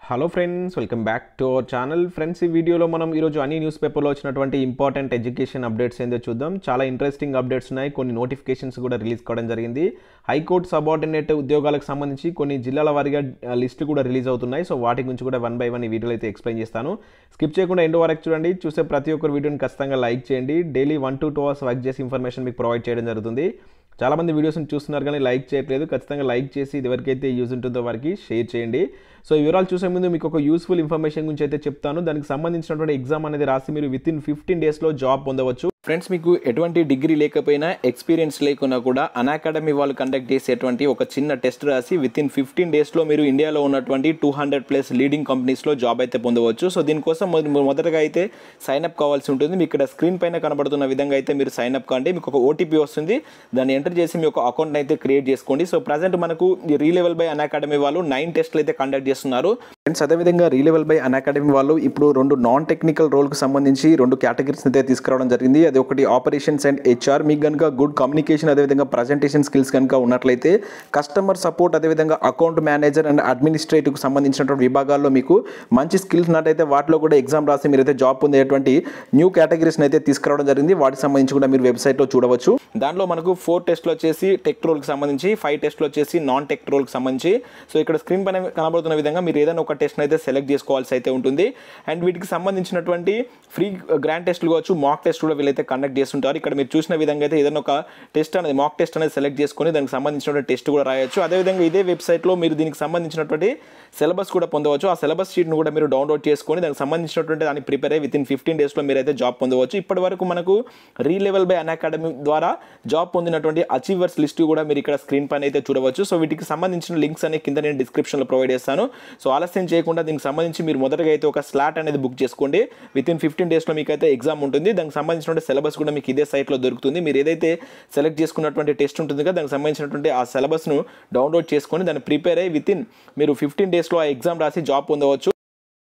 hello friends welcome back to our channel friends ఈ వీడియోలో మనం ఈరోజు అన్ని న్యూస్ పేపర్లో వచ్చినటువంటి ఇంపార్టెంట్ ఎడ్యుకేషన్ అప్డేట్స్ ఏందో చూద్దాం చాలా ఇంట్రెస్టింగ్ అప్డేట్స్ ఉన్నాయి కొన్ని నోటిఫికేషన్స్ కూడా రిలీజ్ కావడం జరిగింది హైకోర్టు సబార్డినేట్ ఉద్యోగాలకు సంబంధించి కొన్ని జిల్లాల వారీగా లిస్టు కూడా రిలీజ్ అవుతున్నాయి సో వాటి గురించి కూడా వన్ బై వన్ ఈ వీడియోలో అయితే ఎక్స్ప్లెయిన్ చేస్తాను స్కిప్ చేయకుండా ఎండ్ వరకు చూడండి చూసే ప్రతి ఒక్కరు వీడియోని ఖచ్చితంగా లైక్ చేయండి daily one to two hours work చేసి ఇన్ఫర్మేషన్ మీకు ప్రొవైడ్ చేయడం జరుగుతుంది చాలామంది వీడియోస్ని చూస్తున్నారు కానీ లైక్ చేయట్లేదు ఖచ్చితంగా లైక్ చేసి ఇది ఎవరికైతే యూజ్ ఉంటుందో వారికి షేర్ చేయండి సో ఈ వివరాలు చూసే ముందు మీకు ఒక యూస్ఫుల్ ఇన్ఫర్మేషన్ గురించి అయితే చెప్తాను దానికి సంబంధించినటువంటి ఎగ్జామ్ అనేది రాసి మీరు విత్ ఇన్ ఫిఫ్టీన్ డేస్లో జాబ్ పొందవచ్చు ఫ్రెండ్స్ మీకు ఎటువంటి డిగ్రీ లేకపోయినా ఎక్స్పీరియన్స్ లేకున్నా కూడా అన్ అకాడమీ వాళ్ళు కండక్ట్ చేసేటువంటి ఒక చిన్న టెస్ట్ రాసి విత్ ఇన్ ఫిఫ్టీన్ డేస్లో మీరు ఇండియాలో ఉన్నటువంటి టూ హండ్రెడ్ ప్లస్ లీడింగ్ కంపెనీస్లో జాబ్ అయితే పొందవచ్చు సో దీనికోసం మొద- మొదటగా అయితే సైన్ అప్ కావాల్సి ఉంటుంది మీకు ఇక్కడ స్క్రీన్ పైన కనబడుతున్న విధంగా అయితే మీరు సైన్ అప్ కాండి మీకు ఒక ఓటీపీ వస్తుంది దాన్ని ఎంటర్ చేసి మీ ఒక అకౌంట్ అయితే క్రియేట్ చేసుకోండి సో ప్రజెంట్ మనకు ఈ రీలెవెల్ బై అన్ అకాడమీ వాళ్ళు నైన్ టెస్ట్లు అయితే కండక్ట్ చేస్తున్నారు ఫ్రెండ్స్ అదేవిధంగా రీలెవెల్ బై అన్ అకాడమీ వాళ్ళు ఇప్పుడు రెండు నాన్ టెక్నికల్ రోల్కి సంబంధించి రెండు కేటగిరీస్ అయితే తీసుకురావడం జరిగింది అది ఒకటి ఆపరేషన్స్ అండ్ హెచ్ఆర్ మీకు కనుక గుడ్ కమ్యూనికేషన్ అదేవిధంగా ప్రజెంటేషన్ స్కిల్స్ కనుక ఉన్నట్లయితే కస్టమర్ సపోర్ట్ అదేవిధంగా అకౌంట్ మేనేజర్ అండ్ అడ్మినిస్ట్రేటివ్కి సంబంధించినటువంటి విభాగాల్లో మీకు మంచి స్కిల్స్ ఉన్నట్టయితే వాటిలో కూడా ఎగ్జామ్ రాసి మీరైతే జాబ్ పొందేటువంటి న్యూ కేటగిరీస్ని అయితే తీసుకురావడం జరిగింది వాటికి సంబంధించి కూడా మీరు వెబ్సైట్లో చూడవచ్చు దాంట్లో మనకు ఫోర్ టెస్ట్లు వచ్చేసి టెక్ రోల్కి సంబంధించి ఫైవ్ టెస్ట్లు వచ్చేసి నాన్ టెక్ రోల్కి సంబంధించి సో ఇక్కడ స్క్రీన్ పైన కనబడుతున్న విధంగా మీరు ఏదైనా ఒక టెస్ట్ అయితే సెలెక్ట్ చేసుకోవాల్సి అయితే ఉంటుంది అండ్ వీటికి సంబంధించినటువంటి ఫ్రీ గ్రాండ్ టెస్ట్లు కావచ్చు మాక్ టెస్ట్ కూడా వీళ్ళైతే కండక్ట్ చేస్తుంటారు ఇక్కడ మీరు చూసిన విధంగా అయితే ఏదైనా ఒక టెస్ట్ అనేది మాక్ టెస్ట్ అనేది సెలెక్ట్ చేసుకొని దానికి సంబంధించినటువంటి టెస్ట్ కూడా రాయొచ్చు అదేవిధంగా ఇదే వెబ్సైట్లో మీరు దీనికి సంబంధించినటువంటి సిలబస్ కూడా పొందవచ్చు ఆ సిలబస్ షీట్ను కూడా మీరు డౌన్లోడ్ చేసుకొని దానికి సంబంధించినటువంటి దాన్ని ప్రిపేర్ అయ్యి విత్ ఇన్ ఫిఫ్టీన్ డేస్లో మీరైతే జాబ్ పొందవచ్చు ఇప్పటి వరకు మనకు Relevel by Unacademy ద్వారా జాబ్ పొందినటువంటి అచీవర్స్ లిస్ట్ కూడా మీరు ఇక్కడ స్క్రీన్ పైన అయితే చూడవచ్చు సో వీటికి సంబంధించిన లింక్స్ అనే కింద నేను డిస్క్రిప్షన్లో ప్రొవైడ్ చేస్తాను సో ఆలస్యం చేయకుండా దీనికి సంబంధించి మీరు మొదటగా అయితే ఒక స్లాట్ అనేది బుక్ చేసుకోండి విత్ ఇన్ ఫిఫ్టీన్ డేస్లో మీకు అయితే ఎగ్జామ్ ఉంటుంది దానికి సంబంధించిన సిలబస్ కూడా మీకు ఇదే సైట్లో దొరుకుతుంది మీరు ఏదైతే సెలెక్ట్ చేసుకున్నటువంటి టెస్ట్ ఉంటుంది కదా దానికి సంబంధించినటువంటి ఆ సిలబస్ను డౌన్లోడ్ చేసుకొని దాన్ని ప్రిపేర్ అయ్యి విత్ ఇన్ మీరు ఫిఫ్టీన్ డేస్లో ఆ ఎగ్జామ్ రాసి జాబ్ పొందవచ్చు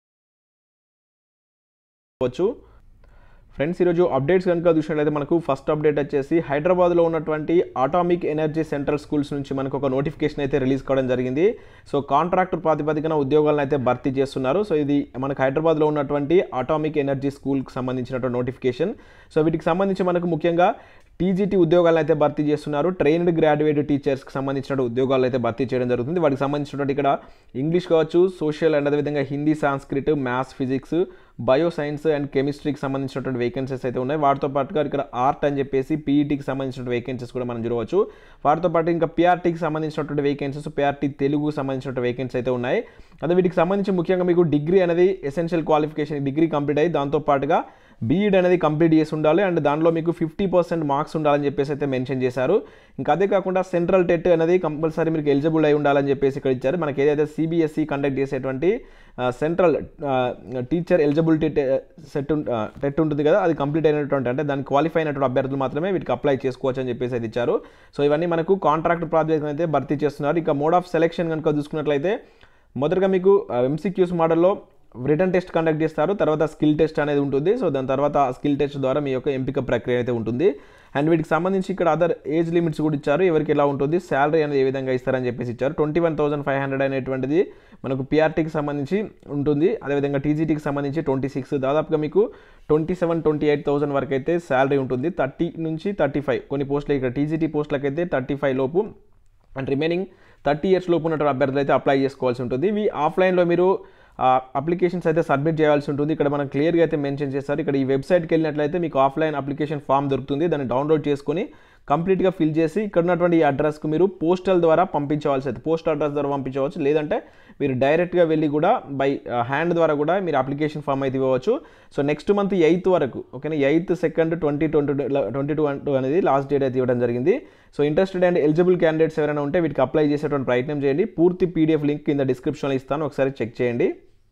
వచ్చు ఫ్రెండ్స్ ఈరోజు అప్డేట్స్ కనుక చూసినట్లయితే మనకు ఫస్ట్ అప్డేట్ వచ్చేసి హైదరాబాద్లో ఉన్నటువంటి ఆటామిక్ ఎనర్జీ సెంట్రల్ స్కూల్స్ నుంచి మనకు ఒక నోటిఫికేషన్ అయితే రిలీజ్ కావడం జరిగింది సో కాంట్రాక్ట్ ప్రాతిపదికన ఉద్యోగాలను అయితే భర్తీ చేస్తున్నారు సో ఇది మనకు హైదరాబాద్లో ఉన్నటువంటి ఆటామిక్ ఎనర్జీ స్కూల్కి సంబంధించినటువంటి నోటిఫికేషన్ సో వీటికి సంబంధించి మనకు ముఖ్యంగా టీజీటీ ఉద్యోగాలను అయితే భర్తీ చేస్తున్నారు ట్రైన్డ్ గ్రాడ్యుయేట్ టీచర్స్కి సంబంధించిన ఉద్యోగాలు అయితే భర్తీ చేయడం జరుగుతుంది వాటికి సంబంధించినటువంటి ఇక్కడ ఇంగ్లీష్ కావచ్చు సోషల్ అండ్ అదేవిధంగా Hindi Sanskrit maths physics bio science and కెమిస్ట్రీకి సంబంధించినటువంటి వేకెన్సీస్ అయితే ఉన్నాయి వాటితో పాటుగా ఇక్కడ ఆర్ట్ అని చెప్పేసి పీఈటీకి సంబంధించిన వేకెన్సీస్ కూడా మనం చూడవచ్చు వాటితో పాటు ఇంకా పిఆర్టీకి సంబంధించినటువంటి వేకెన్సీస్ పిఆర్టీ తెలుగు సంబంధించిన వేకెన్సీ అయితే ఉన్నాయి అదే వీటికి సంబంధించి ముఖ్యంగా మీకు డిగ్రీ అనేది ఎసెన్షియల్ క్వాలిఫికేషన్ డిగ్రీ కంప్లీట్ అయ్యి దాంతో పాటుగా బీఈడ్ అనేది కంప్లీట్ చేసి ఉండాలి అండ్ దానిలో మీకు ఫిఫ్టీ పర్సెంట్ మార్క్స్ ఉండాలని చెప్పేసి అయితే మెన్షన్ చేశారు ఇంకా అదే కాకుండా సెంట్రల్ టెట్ అనేది కంపల్సరీ మీకు ఎలిజిబుల్ అయి ఉండాలని చెప్పేసి ఇక్కడ ఇచ్చారు మనకి ఏదైతే సిబిఎస్ఈ కండక్ట్ చేసేటువంటి central teacher eligibility test TET ఉంటుంది కదా అది కంప్లీట్ అయినటువంటి అంటే దానికి క్వాలిఫై అయినటువంటి అభ్యర్థులు మాత్రమే వీటికి అప్లై చేసుకోవచ్చు అని చెప్పేసి అయితే ఇచ్చారు సో ఇవన్నీ మనకు కాంట్రాక్ట్ ప్రాజెక్ట్ అయితే భర్తీ చేస్తున్నారు ఇక మోడ్ ఆఫ్ సెలెక్షన్ కనుక చూసుకున్నట్లయితే మొదటగా మీకు ఎంసీక్యూస్ మోడల్లో రిటర్న్ టెస్ట్ కండక్ట్ చేస్తారు తర్వాత స్కిల్ టెస్ట్ అనేది ఉంటుంది సో దాని తర్వాత స్కిల్ టెస్ట్ ద్వారా మీ యొక్క ఎంపిక ప్రక్రియ అయితే ఉంటుంది అండ్ వీటికి సంబంధించి ఇక్కడ అదర్ ఏజ్ లిమిట్స్ కూడా ఇచ్చారు ఎవరికి ఎలా ఉంటుంది శాలరీ అనేది ఏ విధంగా ఇస్తారని చెప్పేసి ఇచ్చారు twenty one thousand five hundred అనేటువంటిది మనకు పిఆర్టీకి సంబంధించి ఉంటుంది అదేవిధంగా టీజీటీకి సంబంధించి ట్వంటీ సిక్స్ దాదాపుగా మీకు twenty seven twenty eight thousand వరకు అయితే శాలరీ ఉంటుంది థర్టీ నుంచి థర్టీ ఫైవ్ కొన్ని పోస్టులు ఇక్కడ టీజీటీ పోస్టులకు అయితే థర్టీ ఫైవ్ లోపు అండ్ రిమైనింగ్ థర్టీ ఇయర్స్ లోపు ఉన్నటువంటి అభ్యర్థులు అయితే అప్లై చేసుకోవాల్సి ఉంటుంది ఇవి ఆఫ్లైన్లో మీరు అప్లికేషన్స్ అయితే సబ్మిట్ చేయాల్సి ఉంటుంది ఇక్కడ మనం క్లియర్గా అయితే మెన్షన్ చేస్తారు ఇక్కడ ఈ వెబ్సైట్కి వెళ్ళినట్లయితే మీకు ఆఫ్లైన్ అప్లికేషన్ ఫామ్ దొరుకుతుంది దాన్ని డౌన్లోడ్ చేసుకొని కంప్లీట్గా ఫిల్ చేసి ఇక్కడ ఉన్నటువంటి ఈ అడ్రస్కు మీరు పోస్టల్ ద్వారా పంపించవలసి అయితే పోస్ట్ అడ్రస్ ద్వారా పంపించవచ్చు లేదంటే మీరు డైరెక్ట్గా వెళ్ళి కూడా బై హ్యాండ్ ద్వారా కూడా మీరు అప్లికేషన్ ఫామ్ అయితే ఇవ్వవచ్చు సో నెక్స్ట్ మంత్ ఎయిత్ వరకు ఓకేనా eighth second twenty twenty twenty two two అనేది లాస్ట్ డేట్ అయితే ఇవ్వడం జరిగింది so interested and eligible candidates ఎవరైనా ఉంటే వీటికి అప్లై చేసేటువంటి ప్రయత్నం చేయండి పూర్తి పీడిఎఫ్ లింక్ కింద డిస్క్రిప్షన్లో ఇస్తాను ఒకసారి చెక్ చేయండి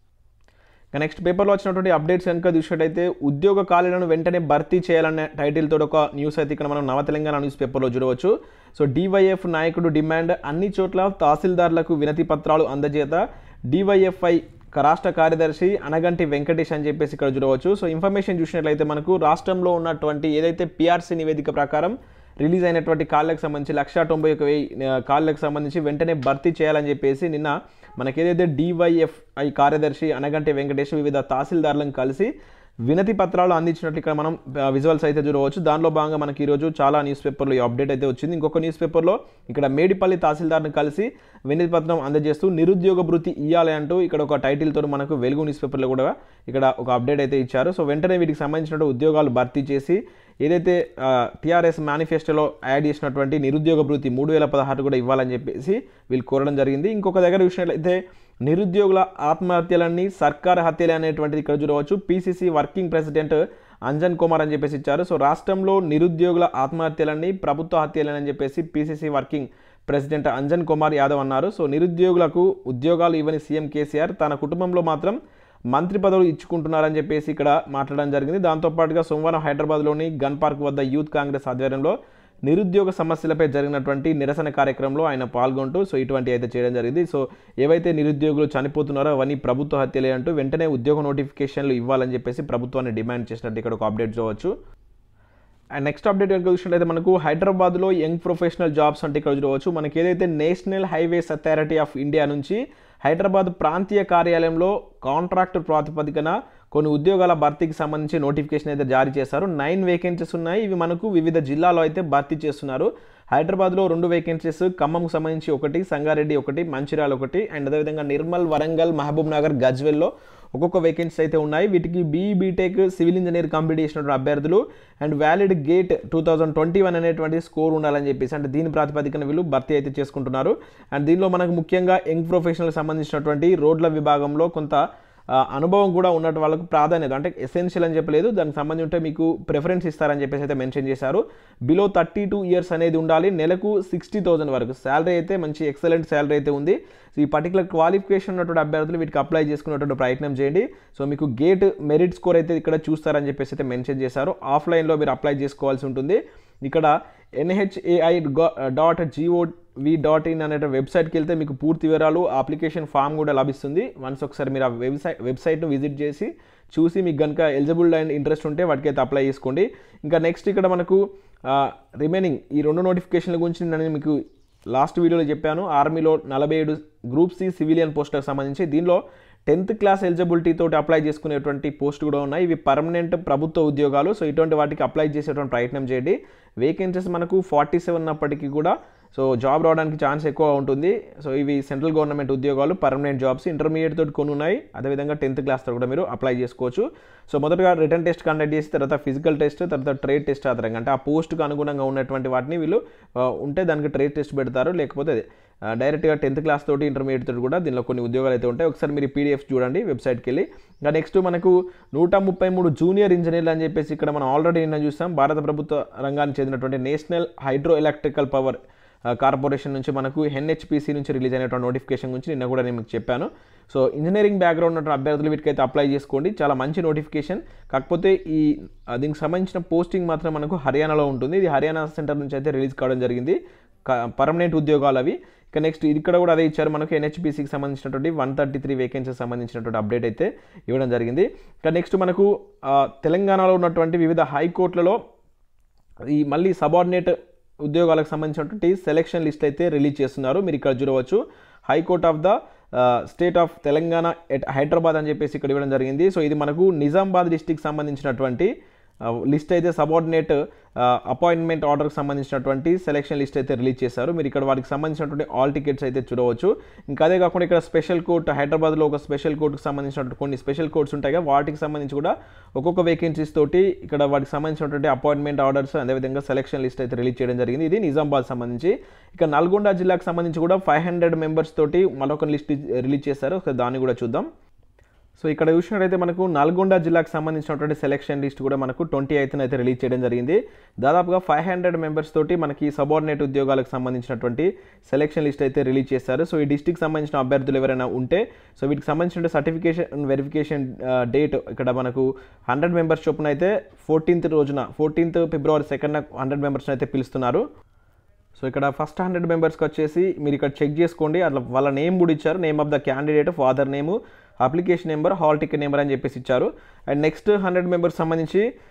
ఇక నెక్స్ట్ పేపర్లో వచ్చినటువంటి అప్డేట్స్ కనుక చూసినట్టయితే ఉద్యోగ ఖాళీలను వెంటనే భర్తీ చేయాలనే టైటిల్తో ఒక న్యూస్ అయితే ఇక్కడ మనం నవ తెలంగాణ న్యూస్ పేపర్లో చూడవచ్చు సో డివైఎఫ్ నాయకుడు డిమాండ్ అన్ని చోట్ల తహసీల్దార్లకు వినతి పత్రాలు అందజేత డివైఎఫ్ఐ రాష్ట్ర కార్యదర్శి అనగంటి వెంకటేష్ అని చెప్పేసి ఇక్కడ చూడవచ్చు సో ఇన్ఫర్మేషన్ చూసినట్లయితే మనకు రాష్ట్రంలో ఉన్నటువంటి ఏదైతే పిఆర్సీ నివేదిక ప్రకారం రిలీజ్ అయినటువంటి కాళ్ళకు సంబంధించి లక్ష తొంభై ఒక వెయ్యి ఆ, కాళ్ళకు సంబంధించి వెంటనే భర్తీ చేయాలని చెప్పేసి నిన్న మనకేదైతే డివైఎఫ్ఐ కార్యదర్శి అనగంటి వెంకటేష్ వివిధ తహసీల్దారులను కలిసి వినతి పత్రాలు అందించినట్లు ఇక్కడ మనం విజువల్స్ అయితే చూడవచ్చు దానిలో భాగంగా మనకి ఈరోజు చాలా న్యూస్ పేపర్లో ఈ అప్డేట్ అయితే వచ్చింది ఇంకొక న్యూస్ పేపర్లో ఇక్కడ మేడిపల్లి తహసీల్దార్ని కలిసి వినతి పత్రం అందజేస్తూ నిరుద్యోగ భృతి ఇవ్వాలి అంటూ ఇక్కడ ఒక టైటిల్తో మనకు వెలుగు న్యూస్ పేపర్లో కూడా ఇక్కడ ఒక అప్డేట్ అయితే ఇచ్చారు సో వెంటనే వీటికి సంబంధించిన ఉద్యోగాలు భర్తీ చేసి ఏదైతే టీఆర్ఎస్ మేనిఫెస్టోలో యాడ్ చేసినటువంటి నిరుద్యోగ భృతి మూడు వేల పదహారు కూడా ఇవ్వాలని చెప్పేసి వీళ్ళు కోరడం జరిగింది ఇంకొక దగ్గర చూసినట్లయితే నిరుద్యోగుల ఆత్మహత్యలన్నీ సర్కార్ హత్యలే అనేటువంటిది ఇక్కడ చూడవచ్చు PCC working president Anjan Kumar అని చెప్పేసి ఇచ్చారు సో రాష్ట్రంలో నిరుద్యోగుల ఆత్మహత్యలన్నీ ప్రభుత్వ హత్యలని చెప్పేసి PCC working president Anjan Kumar Yadav అన్నారు సో నిరుద్యోగులకు ఉద్యోగాలు ఇవ్వని సీఎం కేసీఆర్ తన కుటుంబంలో మాత్రం మంత్రి పదవులు ఇచ్చుకుంటున్నారని చెప్పేసి ఇక్కడ మాట్లాడడం జరిగింది దాంతోపాటుగా సోమవారం హైదరాబాద్లోని గన్ పార్క్ వద్ద యూత్ కాంగ్రెస్ ఆధ్వర్యంలో నిరుద్యోగ సమస్యలపై జరిగినటువంటి నిరసన కార్యక్రమంలో ఆయన పాల్గొంటూ సో ఇటువంటి అయితే చేయడం జరిగింది సో ఏవైతే నిరుద్యోగులు చనిపోతున్నారో అవన్నీ ప్రభుత్వ హత్యలే అంటూ వెంటనే ఉద్యోగ నోటిఫికేషన్లు ఇవ్వాలని చెప్పేసి ప్రభుత్వాన్ని డిమాండ్ చేసినట్టు ఇక్కడ ఒక అప్డేట్ చూడవచ్చు అండ్ నెక్స్ట్ అప్డేట్ కనుక చూసినట్లయితే మనకు హైదరాబాద్లో యంగ్ ప్రొఫెషనల్ జాబ్స్ అంటే ఇక్కడ చూడవచ్చు మనకి ఏదైతే national highways authority of India నుంచి హైదరాబాద్ ప్రాంతీయ కార్యాలయంలో కాంట్రాక్ట్ ప్రాతిపదికన కొన్ని ఉద్యోగాల భర్తీకి సంబంధించి నోటిఫికేషన్ అయితే జారీ చేశారు నైన్ వేకెన్సీస్ ఉన్నాయి ఇవి మనకు వివిధ జిల్లాలో అయితే భర్తీ చేస్తున్నారు హైదరాబాద్లో రెండు వేకెన్సీస్ ఖమ్మంకు సంబంధించి ఒకటి సంగారెడ్డి ఒకటి మంచిర్యాల ఒకటి అండ్ అదేవిధంగా నిర్మల్ వరంగల్ మహబూబ్ నగర్ గజ్వెల్లో ఒక్కొక్క వేకెన్సీస్ అయితే ఉన్నాయి వీటికి BE BTech civil engineer complete చేసినటువంటి అభ్యర్థులు and valid GATE two thousand twenty one అనేటువంటి స్కోర్ ఉండాలని చెప్పేసి అంటే దీని ప్రాతిపదికన వీళ్ళు భర్తీ అయితే చేసుకుంటున్నారు అండ్ దీనిలో మనకు ముఖ్యంగా యంగ్ ప్రొఫెషనల్ సంబంధించినటువంటి రోడ్ల విభాగంలో కొంత ఆ, అనుభవం కూడా ఉన్నట్టు వాళ్ళకు ప్రాధాన్యత అంటే ఎసెన్షియల్ అని చెప్పలేదు దానికి సంబంధించి ఉంటే మీకు ప్రిఫరెన్స్ ఇస్తారని చెప్పేసి అయితే మెన్షన్ చేశారు బిలో థర్టీ టూ ఇయర్స్ అనేది ఉండాలి నెలకు సిక్స్టీ థౌసండ్ వరకు శాలరీ అయితే మంచి ఎక్సలెంట్ శాలరీ అయితే ఉంది సో ఈ పర్టికులర్ క్వాలిఫికేషన్ ఉన్నటువంటి అభ్యర్థులు వీటికి అప్లై చేసుకునేటువంటి ప్రయత్నం చేయండి సో మీకు గేట్ మెరిట్ స్కోర్ అయితే ఇక్కడ చూస్తారని చెప్పేసి అయితే మెన్షన్ చేశారు ఆఫ్లైన్లో మీరు అప్లై చేసుకోవాల్సి ఉంటుంది ఇక్కడ NHAI dot G O V dot in అనే వెబ్సైట్కి వెళ్తే మీకు పూర్తి వివరాలు అప్లికేషన్ ఫామ్ కూడా లభిస్తుంది వన్స్ ఒకసారి మీరు ఆ వెబ్సైట్ వెబ్సైట్ను విజిట్ చేసి చూసి మీకు కనుక ఎలిజిబుల్ అండ్ ఇంట్రెస్ట్ ఉంటే వాటికైతే అప్లై చేసుకోండి ఇంకా నెక్స్ట్ ఇక్కడ మనకు రిమైనింగ్ ఈ రెండు నోటిఫికేషన్ల గురించి నేను మీకు లాస్ట్ వీడియోలో చెప్పాను ఆర్మీలో నలభై ఏడు గ్రూప్ సి సివిలియన్ పోస్టులకు సంబంధించి దీనిలో టెన్త్ క్లాస్ ఎలిజిబిలిటీ తోటి అప్లై చేసుకునేటువంటి పోస్ట్ కూడా ఉన్నాయి ఇవి పర్మనెంట్ ప్రభుత్వ ఉద్యోగాలు సో ఇటువంటి వాటికి అప్లై చేసేటువంటి ప్రయత్నం చేయండి వేకెన్సీస్ మనకు ఫార్టీ సెవెన్ ఉన్నప్పటికీ కూడా సో జాబ్ రావడానికి ఛాన్స్ ఎక్కువ ఉంటుంది సో ఇవి సెంట్రల్ గవర్నమెంట్ ఉద్యోగాలు పర్మనెంట్ జాబ్స్ ఇంటర్మీడియట్ తోటి కొన్ని ఉన్నాయి అదేవిధంగా టెన్త్ క్లాస్తో కూడా మీరు అప్లై చేసుకోవచ్చు సో మొదటగా రిటర్న్ టెస్ట్ కండక్ట్ చేసి తర్వాత ఫిజికల్ టెస్ట్ తర్వాత ట్రేడ్ టెస్ట్ ఆధారంగా అంటే ఆ పోస్ట్కి అనుగుణంగా ఉన్నటువంటి వాటిని వీళ్ళు ఆ, ఉంటే దానికి ట్రేడ్ టెస్ట్ పెడతారు లేకపోతే అదే, ఆ, డైరెక్ట్గా టెన్త్ క్లాస్ తోటి ఇంటర్మీడియట్ తోటి కూడా దీనిలో కొన్ని ఉద్యోగాలు అయితే ఉంటాయి ఒకసారి మీరు పీడిఎఫ్ చూడండి వెబ్సైట్కి వెళ్ళి ఇంకా నెక్స్ట్ మనకు నూట ముప్పై మూడు జూనియర్ ఇంజనీర్లు అని చెప్పేసి ఇక్కడ మనం ఆల్రెడీ నిన్న చూసాం భారత ప్రభుత్వ రంగానికి చెందినటువంటి నేషనల్ హైడ్రో ఎలక్ట్రికల్ పవర్ ఆ, కార్పొరేషన్ నుంచి మనకు ఎన్హెచ్పిసి నుంచి రిలీజ్ అయినటువంటి నోటిఫికేషన్ గురించి నిన్న కూడా నేను మీకు చెప్పాను సో ఇంజనీరింగ్ బ్యాక్గ్రౌండ్ ఉన్నటువంటి అభ్యర్థులు వీటికైతే అప్లై చేసుకోండి చాలా మంచి నోటిఫికేషన్ కాకపోతే ఈ ఆ, దీనికి సంబంధించిన పోస్టింగ్ మాత్రం మనకు హర్యానాలో ఉంటుంది ఇది హర్యానా సెంటర్ నుంచి అయితే రిలీజ్ కావడం జరిగింది పర్మనెంట్ ఉద్యోగాలు అవి ఇక నెక్స్ట్ ఇది ఇక్కడ కూడా అదే ఇచ్చారు మనకు ఎన్హెచ్పిసికి సంబంధించినటువంటి వన్ థర్టీ త్రీ వేకెన్సీకి సంబంధించినటువంటి అప్డేట్ అయితే ఇవ్వడం జరిగింది ఇక నెక్స్ట్ మనకు ఆ, తెలంగాణలో ఉన్నటువంటి వివిధ హైకోర్టులలో ఈ మళ్ళీ సబార్డినేట్ ఉద్యోగాలకు సంబంధించినటువంటి సెలెక్షన్ లిస్ట్ అయితే రిలీజ్ చేస్తున్నారు మీరు ఇక్కడ చూడవచ్చు high court of the state of Telangana at Hyderabad అని చెప్పేసి ఇక్కడ ఇవ్వడం జరిగింది సో ఇది మనకు నిజామాబాద్ డిస్టిక్ సంబంధించినటువంటి లిస్ట్ అయితే సబార్డినేట్ అపాయింట్మెంట్ ఆర్డర్కి సంబంధించినటువంటి సెలెక్షన్ లిస్ట్ అయితే రిలీజ్ చేశారు మీరు ఇక్కడ వాటికి సంబంధించినటువంటి ఆల్ టికెట్స్ అయితే చూడవచ్చు ఇంకా అదే కాకుండా ఇక్కడ స్పెషల్ కోర్ట్ హైదరాబాద్లో ఒక స్పెషల్ కోర్టుకు సంబంధించినటువంటి కొన్ని స్పెషల్ కోర్ట్స్ ఉంటాయి కదా వాటికి సంబంధించి కూడా ఒక్కొక్క వేకెన్సీస్ తోటి ఇక్కడ వాటికి సంబంధించినటువంటి అపాయింట్మెంట్ ఆర్డర్స్ అదేవిధంగా సెలెక్షన్ లిస్ట్ అయితే రిలీజ్ చేయడం జరిగింది ఇది నిజామాబాద్ సంబంధించి ఇక నల్గొండ జిల్లాకు సంబంధించి కూడా ఫైవ్ హండ్రెడ్ మెంబర్స్ తోటి మరొక లిస్ట్ రిలీజ్ చేశారు ఒకసారి దాన్ని కూడా చూద్దాం సో ఇక్కడ చూసినట్టయితే మనకు నల్గొండ జిల్లాకు సంబంధించినటువంటి సెలెక్షన్ లిస్ట్ కూడా మనకు ట్వంటీ ఎయిత్న అయితే రిలీజ్ చేయడం జరిగింది దాదాపుగా ఫైవ్ హండ్రెడ్ మెంబర్స్ తోటి మనకి సబార్డినేట్ ఉద్యోగాలకు సంబంధించినటువంటి సెలెక్షన్ లిస్ట్ అయితే రిలీజ్ చేశారు సో ఈ డిస్టిక్ సంబంధించిన అభ్యర్థులు ఎవరైనా ఉంటే సో వీటికి సంబంధించిన సర్టిఫికేషన్ వెరిఫికేషన్ డేట్ ఇక్కడ మనకు హండ్రెడ్ మెంబర్స్ చొప్పున అయితే ఫోర్టీన్త్ రోజున ఫోర్టీన్త్ ఫిబ్రవరి సెకండ్ హండ్రెడ్ మెంబర్స్ని అయితే పిలుస్తున్నారు సో ఇక్కడ ఫస్ట్ హండ్రెడ్ మెంబర్స్కి వచ్చేసి మీరు ఇక్కడ చెక్ చేసుకోండి అట్లా వాళ్ళ నేమ్ కూడా ఇచ్చారు name of the candidate father name application number hall ticket number అని చెప్పేసి ఇచ్చారు అండ్ నెక్స్ట్ హండ్రెడ్ మెంబర్స్ సంబంధించి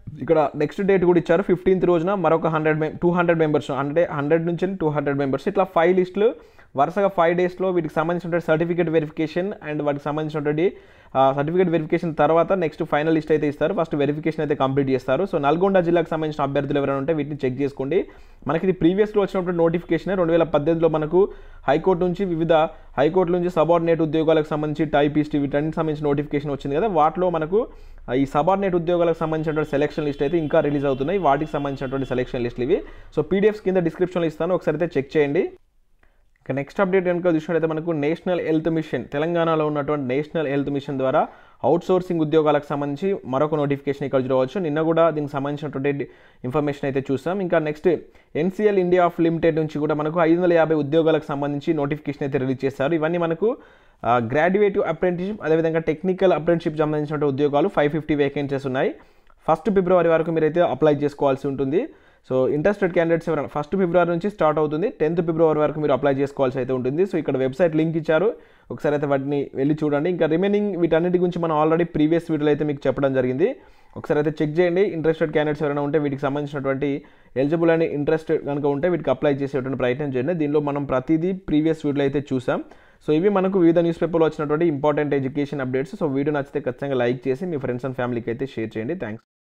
ఇక్కడ నెక్స్ట్ డేట్ కూడా ఇచ్చారు ఫిఫ్టీన్త్ రోజున మరొక హండ్రెడ్ టూ హండ్రెడ్ మెంబర్స్ అంటే హండ్రెడ్ నుంచి టూ హండ్రెడ్ మెంబర్స్ ఇట్లా ఫైవ్ లిస్టులు వరుసగా ఫైవ్ డేస్లో వీటికి సంబంధించినటువంటి సర్టిఫికేట్ వెరిఫికేషన్ అండ్ వాటికి సంబంధించినటువంటి సర్టిఫికేట్ వెరిఫికేషన్ తర్వాత నెక్స్ట్ ఫైనల్ లిస్ట్ అయితే ఇస్తారు ఫస్ట్ వెరిఫికేషన్ అయితే కంప్లీట్ చేస్తారు సో నల్గొండ జిల్లాకు సంబంధించిన అభ్యర్థులు ఎవరైనా ఉంటే వీటిని చెక్ చేసుకోండి మనకి ఇది ప్రీవియస్లో వచ్చినప్పుడు నోటిఫికేషన్ రెండు వేల పద్దెనిమిదిలో మనకు హైకోర్టు నుంచి వివిధ హైకోర్టు నుంచి సబార్డినేట్ ఉద్యోగాలకు సంబంధించి టైపిస్ట్ వీటన్నిటికి సంబంధించిన నోటిఫికేషన్ వచ్చింది కదా వాటిలో మనకు ఈ సబార్డినేట్ ఉద్యోగాలకు సంబంధించినటువంటి సెలక్షన్ లిస్ట్ అయితే ఇంకా రిలీజ్ అవుతున్నాయి వాటికి సంబంధించినటువంటి సెలక్షన్ లిస్టులు ఇవి సో పీడిఎఫ్స్ కింద డిస్క్రిప్షన్లో ఇస్తాను ఒకసారి అయితే చెక్ చేయండి ఇక నెక్స్ట్ అప్డేట్ కనుక చూసినట్లయితే మనకు నేషనల్ హెల్త్ మిషన్ తెలంగాణలో ఉన్నటువంటి నేషనల్ హెల్త్ మిషన్ ద్వారా అవుట్ సోర్సింగ్ ఉద్యోగాలకు సంబంధించి మరొక నోటిఫికేషన్ ఇక్కడ చూడవచ్చు నిన్న కూడా దీనికి సంబంధించినటువంటి ఇన్ఫర్మేషన్ అయితే చూసాం ఇంకా next NCL India of limited నుంచి కూడా మనకు ఐదు వందల యాభై ఉద్యోగాలకు సంబంధించి నోటిఫికేషన్ అయితే రిలీజ్ చేశారు ఇవన్నీ మనకు గ్రాడ్యుయేటివ్ అప్రెంటిషిప్ అదేవిధంగా టెక్నికల్ అప్రెంటిషిప్ సంబంధించిన ఉద్యోగాలు ఫైవ్ ఫిఫ్టీ వేకెన్సీస్ ఉన్నాయి ఫస్ట్ ఫిబ్రవరి వరకు మీరైతే అప్లై చేసుకోవాల్సి ఉంటుంది సో ఇంట్రెస్టెడ్ క్యాండిడేట్స్ ఎవరైనా ఫస్ట్ ఫిబ్రవరి నుంచి స్టార్ట్ అవుతుంది టెన్త్ ఫిబ్రవరి వరకు మీరు అప్లై చేసుకోవాల్సి అయితే ఉంటుంది సో ఇక్కడ వెబ్సైట్ లింక్ ఇచ్చారు ఒకసారి అయితే వాటిని వెళ్ళి చూడండి ఇంకా రిమైనింగ్ వీటన్నిటి గురించి మనం ఆల్రెడీ ప్రీవియస్ వీడియోలో అయితే మీకు చెప్పడం జరిగింది ఒకసారి అయితే చెక్ చేయండి ఇంట్రెస్టెడ్ క్యాండిడేట్స్ ఎవరైనా ఉంటే వీటికి సంబంధించినటువంటి ఎలిజిబుల్ అని ఇంట్రెస్ట్ కనుక ఉంటే వీటికి అప్లై చేసేటువంటి ప్రయత్నం చేయండి దీనిలో మనం ప్రతిదీ ప్రీవియస్ వీడియోలో అయితే చూసాం సో ఇవి మనకు వివిధ న్యూస్ పేపర్లో వచ్చినటువంటి important education updates so video నచ్చితే ఖచ్చితంగా లైక్ చేసి మీ ఫ్రెండ్స్ అండ్ ఫ్యామిలీకి అయితే షేర్ చేయండి థ్యాంక్స్